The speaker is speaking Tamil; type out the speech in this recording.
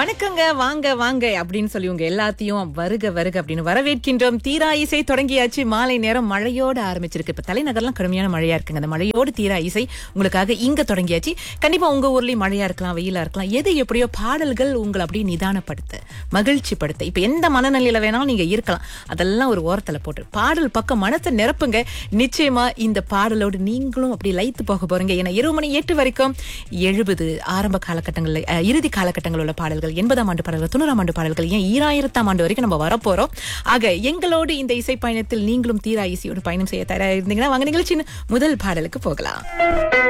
வணக்கங்க வாங்க வாங்க அப்படின்னு சொல்லி உங்க எல்லாத்தையும் வருக வருக அப்படின்னு வரவேற்கின்றோம் தீரா இசை தொடங்கியாச்சு மாலை நேரம் மழையோட ஆரம்பிச்சிருக்கு இப்ப தலைநகர்லாம் கடுமையான மழையா இருக்குங்க அந்த மழையோடு தீரா இசை உங்களுக்காக இங்க தொடங்கியாச்சு கண்டிப்பா உங்க ஊர்லயும் மழையா இருக்கலாம் வெயிலா இருக்கலாம் எது எப்படியோ பாடல்கள் உங்களை அப்படியே நிதானப்படுத்த மகிழ்ச்சி படுத்த இப்ப எந்த மனநிலையில வேணாலும் நீங்க இருக்கலாம் அதெல்லாம் ஒரு ஓரத்துல போட்டு பாடல் பக்கம் மனத்தை நிரப்புங்க நிச்சயமா இந்த பாடலோடு நீங்களும் அப்படி லைத்து போக போறீங்க ஏன்னா இருபது மணி எட்டு வரைக்கும் எழுபது ஆரம்ப காலகட்டங்கள்ல அஹ், இறுதி காலகட்டங்களில் உள்ள பாடல்கள் எண்பதாம் ஆண்டு பாடல்கள் தொண்ணூறாம் ஆண்டு பாடல்கள் ஏன் ஈராயிரத்தாம் ஆண்டு வரைக்கும் நம்ம வரப்போறோம் ஆக எங்களோடு இந்த இசை பயணத்தில் நீங்களும் தீரா இசையோடு பயணம் செய்ய தயாரா இருந்தீங்கன்னா வாங்க நிகழ்ச்சியின் முதல் பாடலுக்கு போகலாம்